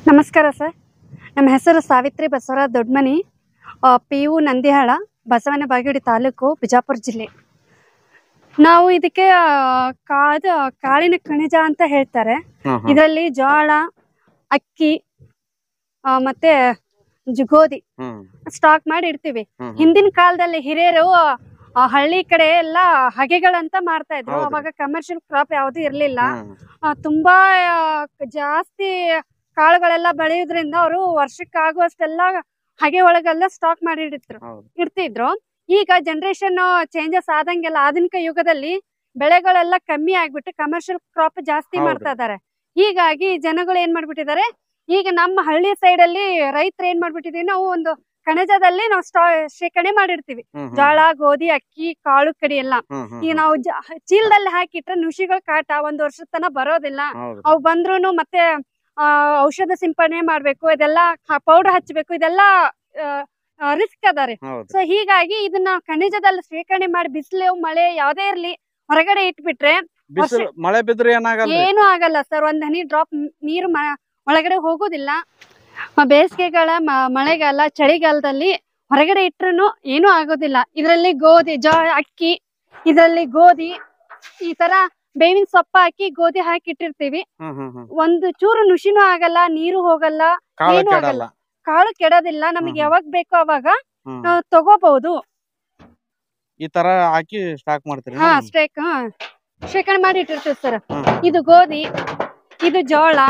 ನಮಸ್ಕಾರ ಸರ್ ನಮ್ಮ ಹೆಸರು ಸಾವಿತ್ರಿ ಬಸವರಾಜ್ ದೊಡ್ಮನಿ ಪಿ ಯು ನಂದಿಹಾಳ ಬಸವನ ಬಾಗೇವಾಡಿ ತಾಲೂಕು ಬಿಜಾಪುರ ಜಿಲ್ಲೆ ನಾವು ಇದಕ್ಕೆ ಆ, ಕಾದ ಕಾಳಿನ ಖನಿಜ ಅಂತ ಹೇಳ್ತಾರೆ ಹ್ಮ್ ಹ್ಮ್. ಇದರಲ್ಲಿ ಜೋಳ ಅಕ್ಕಿ ಆ, ಮತ್ತೆ ಜು- ಗೋಧಿ ಹ್ಮ್ ಸ್ಟಾಕ್ ಮಾಡಿ ಇಡ್ತೀವಿ ಹ್ಮ್ ಹ್ಮ್. ಹಿಂದಿನ ಕಾಲದಲ್ಲಿ ಹಿರಿಯರು ಆ, ಹಳ್ಳಿ ಕಡೆ ಎಲ್ಲ ಹಗೆಗಳಂತ ಮಾಡ್ತಾ ಇದ್ರು ಹೌದ್ರಿ. ಅವಾಗ ಕಮರ್ಷಿಯಲ್ ಕ್ರಾಪ್ ಯಾವ್ದು ಇರ್ಲಿಲ್ಲ ಹ್ಮ್. ಆ, ತುಂಬಾ ಆ, ಕ- ಜಾಸ್ತಿ ಕಾಳುಗಳೆಲ್ಲ ಬೆಳೆಯೋದ್ರಿಂದ ಅವರು ವರ್ಷಕ್ಕೆ ಆಗುವಷ್ಟೆಲ್ಲ ಹಗೆ ಒಳಗೆಲ್ಲ ಸ್ಟಾಕ್ ಮಾಡಿ ಇಡ್ತಿದ್ರು ಹೌದು. ಇಡ್ತಿದ್ರು ಈಗ ಜನರೇಷನ್ ಚೇಂಜಸ್ ಆದಂಗೆಲ್ಲ ಆಧುನಿಕ ಯುಗದಲ್ಲಿ ಬೆಳೆಗಳೆಲ್ಲ ಕಮ್ಮಿ ಆಗ್ಬಿಟ್ಟು ಕಮರ್ಷಿಯಲ್ ಕ್ರಾಪ್ ಜಾಸ್ತಿ ಹೌದ್ರಿ. ಮಾಡ್ತಾ ಇದಾರೆ ಹೀಗಾಗಿ ಜನಗಳು ಏನ್ ಮಾಡ್ಬಿಟ್ಟಿದ್ದಾರೆ ಈಗ ನಮ್ಮ ಹಳ್ಳಿ ಸೈಡ್ ಅಲ್ಲಿ ರೈತರು ಏನ್ ಮಾಡ್ಬಿಟ್ಟಿದೀವಿ ನಾವು ಒಂದು ಕಣಜದಲ್ಲಿ ನಾವು ಸ್ಟಾ ಶೇಖರಣೆ ಮಾಡಿರ್ತೀವಿ ಹ್ಮ್ ಹ್ಮ್. ಜೋಳ ಗೋಧಿ ಅಕ್ಕಿ ಕಾಳು ಕಡಿ ಎಲ್ಲ ಹ್ಮ್ ಹ್ಮ್ ಈಗ ನಾವು ಜ- ಚೀಲದಲ್ಲಿ ಹಾಕಿಟ್ರೆ ನುಷಿಗಳ ಕಾಟ ಒಂದ್ ವರ್ಷದ ತನ ಬರೋದಿಲ್ಲ ಹೌದು. ಅವು ಬಂದ್ರೂನು ಮತ್ತೆ ಆ, ಔಷಧ ಸಿಂಪಡಣೆ ಮಾಡ್ಬೇಕು ಇದೆಲ್ಲ ಪೌಡರ್ ಹಚ್ಚಬೇಕು ಇದೆಲ್ಲ ರಿಸ್ಕ್ ಅದಾರೆ ಹೌದು. ಸೊ ಹೀಗಾಗಿ ಇದನ್ನ ಖನಿಜದಲ್ಲಿ ಶೇಖರಣೆ ಮಾಡಿ ಬಿಸಿಲು ಮಳೆ ಯಾವ್ದೇ ಇರ್ಲಿ ಹೊರಗಡೆ ಇಟ್ಬಿಟ್ರೆ ಬಿಸಿಲು ಮಳೆ ಬಿದ್ರೆ ಏನಾಗಲ್ಲ ಏನು ಆಗಲ್ಲ ಸರ್ ಒಂದ್ ಹನಿ ಡ್ರಾಪ್ ನೀರು ಮ- ಒಳಗಡೆ ಹೋಗೋದಿಲ್ಲ ಮ- ಬೇಸಿಗೆಗಾಲ ಮ- ಮಳೆಗಾಲ ಚಳಿಗಾಲದಲ್ಲಿ ಹೊರಗಡೆ ಇಟ್ರು ಏನೂ ಆಗೋದಿಲ್ಲ ಇದರಲ್ಲಿ ಗೋಧಿ ಜೋ ಅಕ್ಕಿ ಇದರಲ್ಲಿ ಗೋಧಿ ಈ ತರ ಬೇವಿನ ಸೊಪ್ಪ ಹಾಕಿ ಗೋಧಿ ಹಾಕಿ ಇಟ್ಟಿರ್ತೀವಿ ಹ್ಮ್ ಹ್ಮ್ ಹ್ಮ್. ಒಂದು ಚೂರು ನುಷಿನೂ ಆಗಲ್ಲ ನೀರು ಹೋಗಲ್ಲ ಕಾಳು ಏನು ಕೆಡಲ್ಲ ಆಗಲ್ಲ. ಕಾಳು ಕೆಡೋದಿಲ್ಲ ನಮಗೆ ಹ್ಮ್. ಯಾವಾಗ ಬೇಕೋ ಅವಾಗ ಹ್ಮ್. ನಾವು ತಗೋಬಹುದು ಈ ತರ ಹಾಕಿ ಸ್ಟಾಕ್ ಮಾಡ್ತೀರಿ ಹಾ ಸ್ಟೇಕ್ ಶೇಖರಣೆ ಮಾಡಿ ಇಟ್ಟಿರ್ತೀವಿ ಸರ್ ಹ್ಮ್. ಇದು ಗೋಧಿ ಇದು ಜೋಳ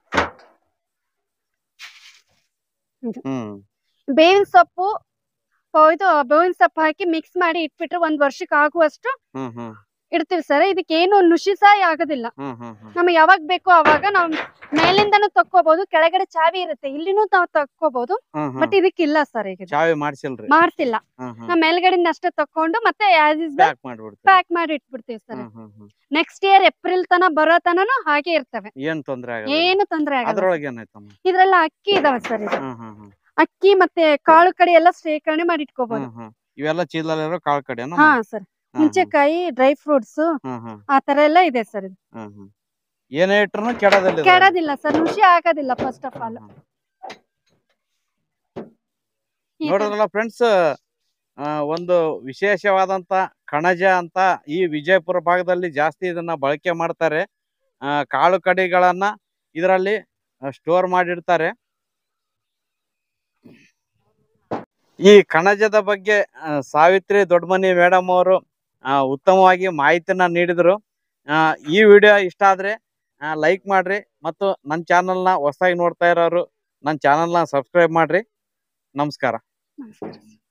ಹ್ಮ್ ಬೇವಿನ ಸೊಪ್ಪು ಆ, ಇದು ಬೇವಿನ ಸೊಪ್ಪು ಹಾಕಿ ಮಿಕ್ಸ್ ಮಾಡಿ ಇಟ್ಬಿಟ್ರೆ ಒಂದ್ ವರ್ಷಕ್ಕೆ ಆಗುವಷ್ಟು ಹ್ಮ್ ಹ್ಮ್ ಇಡ್ತೀವಿ ಸರ್ ಇದಕ್ಕೆ ಏನು ನುಷಿ ಸಹ ಆಗೋದಿಲ್ಲ ಹ್ಮ್ ಹ್ಮ್ ಹ್ಮ್. ನಮಗೆ ಯಾವಾಗ ಬೇಕೋ ಅವಾಗ ನಾವು ಮೇಲಿಂದನೂ ತಕ್ಕೋಬಹುದು ಕೆಳಗಡೆ ಚಾವಿ ಇರುತ್ತೆ ಇಲ್ಲಿನೂ ನಾವು ತಕ್ಕೋಬಹುದು ಹ್ಮ್ ಹ್ಮ್. ಬಟ್ ಇದಕ್ಕಿಲ್ಲ ಸರ್ ಈಗ ಚಾವಿ ಮಾಡ್ಸಿಲ್ರಿ ಮಾಡ್ತಿಲ್ಲ ಹ್ಮ್ ಹ್ಮ್. ನಾವು ಮೇಲ್ಗಡೆಯಿಂದ ಅಷ್ಟೇ ತಕೊಂಡು ಮತ್ತೆ ಆಸ್ ಇಸ್ ಪ್ಯಾಕ್ ಮಾಡ್ಬಿಡ್ತೀರಿ ಪ್ಯಾಕ್ ಮಾಡಿ ಇಟ್ಬಿಡ್ತೀವಿ ಸರ್ ಹ್ಮ್ ಹ್ಮ್ ಹ್ಮ್. ನೆಕ್ಸ್ಟ್ ಇಯರ್ ಏಪ್ರಿಲ್ ತನ ಬರೋ ತನನು ಹಾಗೆ ಇರ್ತವೆ ಏನ್ ತೊಂದ್ರೆ ಆಗಲ್ಲ ಏನು ತೊಂದ್ರೆ ಆಗಲ್ಲ ಅದ್ರೊಳಗೆ ಏನಾಯ್ತಮ್ಮ ಇದ್ರೆಲ್ಲ ಅಕ್ಕಿ ಇದಾವೆ ಸರ್ ಇದು ಹ್ಮ್ ಹ್ಮ್ ಹ್ಮ್. ಅಕ್ಕಿ ಮತ್ತೆ ಕಾಳು ಕಡಿ ಎಲ್ಲ ಶೇಖರಣೆ ಮಾಡಿ ಇಟ್ಕೋಬಹುದು ಹ್ಮ್ ಹ್ಮ್. ಇವೆಲ್ಲ ಚೀಲದಲ್ಲಿರೋ ಕಾಳು ಕಡೆನ ಹಾ ಸರ್ ಹುಂಚೆಕಾಯಿ ಡ್ರೈ ಫ್ರೂಟ್ಸ್ ಹ್ಮ್ ಹ್ಮ್ ಆ ತರ ಎಲ್ಲ ಇದೆ ಸರ್ ಇದು ಹ್ಮ್ ಹ್ಮ್. ಏನೇ ಇಟ್ರು ಕೆಡದಲ್ಲಿ ಕೆಡೋದಿಲ್ಲ ಸರ್ ನುಷಿ ಆಗೋದಿಲ್ಲ ಫಸ್ಟ್ ಆಫ್ ಆಲ್ ನೋಡಿದ್ರಲ್ಲ ಫ್ರೆಂಡ್ಸ್ ಒಂದು ವಿಶೇಷವಾದಂತ ಕಣಜ ಅಂತ ಈ ವಿಜಯಪುರ ಭಾಗದಲ್ಲಿ ಜಾಸ್ತಿ ಇದನ್ನ ಬಳಕೆ ಮಾಡ್ತಾರೆ ಆ, ಕಾಳು ಕಡಿಗಳನ್ನ ಇದರಲ್ಲಿ ಸ್ಟೋರ್ ಮಾಡಿಡ್ತಾರೆ ಈ ಕಣಜದ ಬಗ್ಗೆ ಆ, ಸಾವಿತ್ರಿ ದೊಡ್ಡಮನಿ ಮೇಡಮ್ ಅವರು ಆ, ಉತ್ತಮವಾಗಿ ಮಾಹಿತಿನ ನೀಡಿದ್ರು ಆ, ಈ ವಿಡಿಯೋ ಇಷ್ಟ ಆದ್ರೆ ಲೈಕ್ ಮಾಡ್ರಿ ಮತ್ತು ನನ್ನ ಚಾನಲ್ನ ಹೊಸದಾಗಿ ನೋಡ್ತಾ ಇರೋರು ನನ್ನ ಚಾನಲ್ನ ಸಬ್ಸ್ಕ್ರೈಬ್ ಮಾಡ್ರಿ ನಮಸ್ಕಾರ ನಮಸ್ಕಾರ